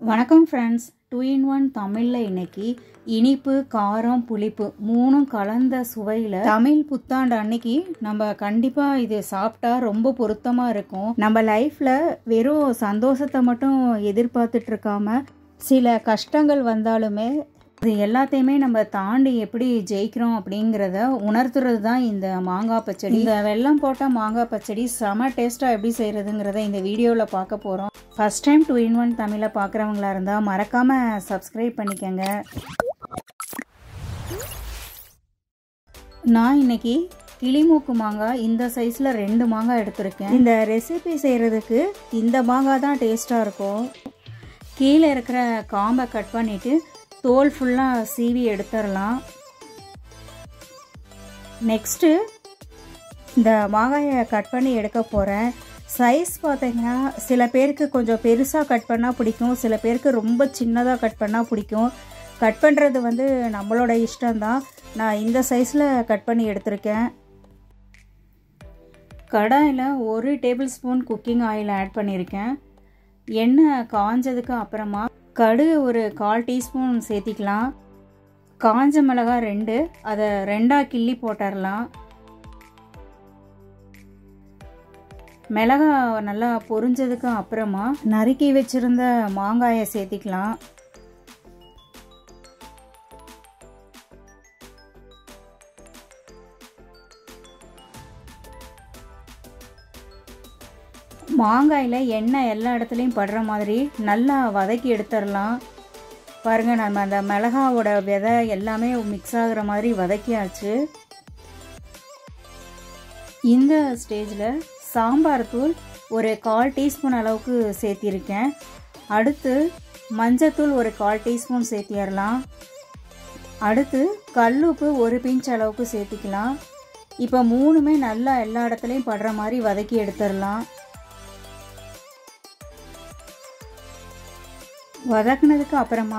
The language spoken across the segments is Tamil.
வணக்கம் ஃப்ரெண்ட்ஸ் டூ இன் ஒன் தமிழில் இன்னைக்கு இனிப்பு காரம் புளிப்பு மூணும் கலந்த சுவையில் தமிழ் புத்தாண்டு அன்னைக்கு நம்ம கண்டிப்பாக இது சாப்பிட்டா ரொம்ப பொருத்தமாக இருக்கும் நம்ம லைஃப்பில் வெறும் சந்தோஷத்தை மட்டும் எதிர்பார்த்துட்டு இருக்காம சில கஷ்டங்கள் வந்தாலுமே இது எல்லாத்தையுமே நம்ம தாண்டி எப்படி ஜெயிக்கிறோம் அப்படிங்கிறத உணர்த்துறது தான் இந்த மாங்காய் பச்சடி இந்த வெல்லம் போட்ட மாங்காய் பச்சடி செம டேஸ்ட்டாக எப்படி செய்கிறதுங்கிறத இந்த வீடியோவில் பார்க்க போகிறோம் first time two in one தமிழை பார்க்குறவங்களா இருந்தால் மறக்காமல் சப்ஸ்கிரைப் பண்ணிக்கங்க நான் இன்னைக்கு கிளிமூக்கு மாங்காய் இந்த சைஸில் ரெண்டு மாங்காய் எடுத்திருக்கேன் இந்த ரெசிபி செய்கிறதுக்கு இந்த மாங்காய் தான் டேஸ்ட்டாக இருக்கும் கீழே இருக்கிற காம்பை கட் பண்ணிவிட்டு தோல் ஃபுல்லாக சீவி எடுத்துடலாம் நெக்ஸ்ட்டு இந்த மாங்காயை கட் பண்ணி எடுக்க போகிறேன் சைஸ் பார்த்தீங்கன்னா சில பேருக்கு கொஞ்சம் பெருசாக கட் பண்ணால் பிடிக்கும் சில பேருக்கு ரொம்ப சின்னதாக கட் பண்ணால் பிடிக்கும் கட் பண்ணுறது வந்து நம்மளோட இஷ்டம்தான் நான் இந்த சைஸில் கட் பண்ணி எடுத்திருக்கேன் கடாயில் ஒரு tablespoon cooking oil add பண்ணியிருக்கேன் எண்ணெய் காஞ்சதுக்கு அப்புறமா கடுகு ஒரு கால் டீஸ்பூன் சேர்த்திக்கலாம் காஞ்ச மிளகாய் ரெண்டு அதை ரெண்டாக கிள்ளி போட்டுடலாம் மிளகா நல்லா பொரிஞ்சதுக்கு அப்புறமா நறுக்கி வச்சிருந்த மாங்காயை சேர்த்திக்கலாம் மாங்காயில் எண்ணெய் எல்லா இடத்துலையும் படுற மாதிரி நல்லா வதக்கி எடுத்துடலாம் பாருங்கள் நம்ம அந்த மிளகாவோட விதை எல்லாமே மிக்ஸ் ஆகுற மாதிரி வதக்கியாச்சு இந்த ஸ்டேஜில் சாம்பார் தூள் ஒரு கால் டீஸ்பூன் அளவுக்கு சேர்த்திருக்கேன் அடுத்து மஞ்சத்தூள் ஒரு கால் டீஸ்பூன் சேர்த்திடலாம் அடுத்து கல்லுப்பு ஒரு பிஞ்ச் அளவுக்கு சேர்த்திக்கலாம் இப்போ மூணுமே நல்லா எல்லா இடத்துலையும் படுற மாதிரி வதக்கி எடுத்துடலாம் வதக்குனதுக்கு அப்புறமா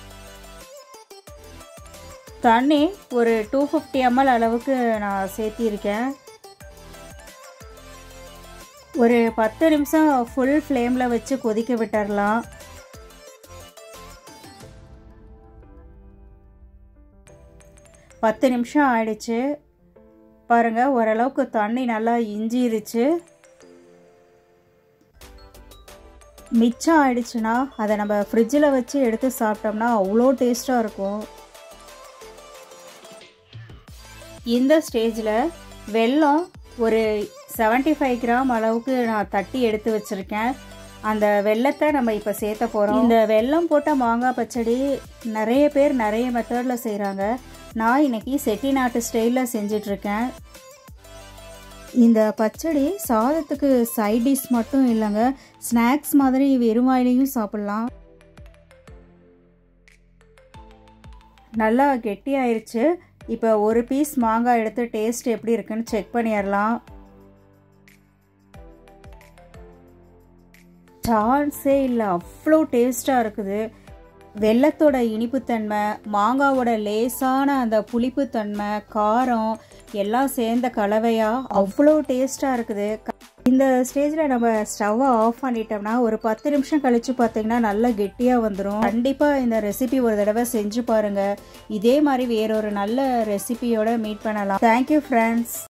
தண்ணி ஒரு டூ ஃபிஃப்டி எம்எல் அளவுக்கு நான் சேர்த்திருக்கேன் ஒரு பத்து நிமிஷம் ஃபுல் ஃப்ளேமில் வச்சு கொதிக்க விட்டுறலாம் பத்து நிமிஷம் ஆயிடுச்சு பாருங்கள் ஓரளவுக்கு தண்ணி நல்லா இஞ்சிருச்சு மிச்சம் ஆயிடுச்சுன்னா அதை நம்ம ஃப்ரிட்ஜில் வச்சு எடுத்து சாப்பிட்டோம்னா அவ்வளோ டேஸ்ட்டாக இருக்கும் இந்த ஸ்டேஜில் வெல்லம் ஒரு செவன்ட்டி ஃபைவ் கிராம் அளவுக்கு நான் தட்டி எடுத்து வச்சுருக்கேன் அந்த வெள்ளத்தை நம்ம இப்போ சேர்த்த போகிறோம் இந்த வெல்லம் போட்ட மாங்காய் பச்சடி நிறைய பேர் நிறைய மெத்தடில் செய்கிறாங்க நான் இன்னைக்கு செட்டிநாட்டு ஸ்டைலில் செஞ்சிட்ருக்கேன் இந்த பச்சடி சாதத்துக்கு சைட் டிஷ் மட்டும் இல்லைங்க ஸ்நாக்ஸ் மாதிரி வெறுவாயிலையும் சாப்பிட்லாம் நல்லா கெட்டியாயிருச்சு இப்போ ஒரு பீஸ் மாங்காய் எடுத்து டேஸ்ட் எப்படி இருக்குன்னு செக் பண்ணிடலாம் சான்ஸே இல்லை அவ்வளோ டேஸ்ட்டாக இருக்குது வெள்ளத்தோட இனிப்புத்தன்மை மாங்காவோட லேசான அந்த புளிப்புத்தன்மை காரம் எல்லாம் சேர்ந்த கலவையாக அவ்வளோ டேஸ்ட்டாக இருக்குது இந்த ஸ்டேஜில் நம்ம ஸ்டவ்வை ஆஃப் பண்ணிட்டோம்னா ஒரு பத்து நிமிஷம் கழித்து பார்த்தீங்கன்னா நல்லா கெட்டியாக வந்துடும் கண்டிப்பாக இந்த ரெசிபி ஒரு தடவை செஞ்சு பாருங்கள் இதே மாதிரி வேறொரு நல்ல ரெசிபியோட மீட் பண்ணலாம் தேங்க்யூ ஃப்ரெண்ட்ஸ்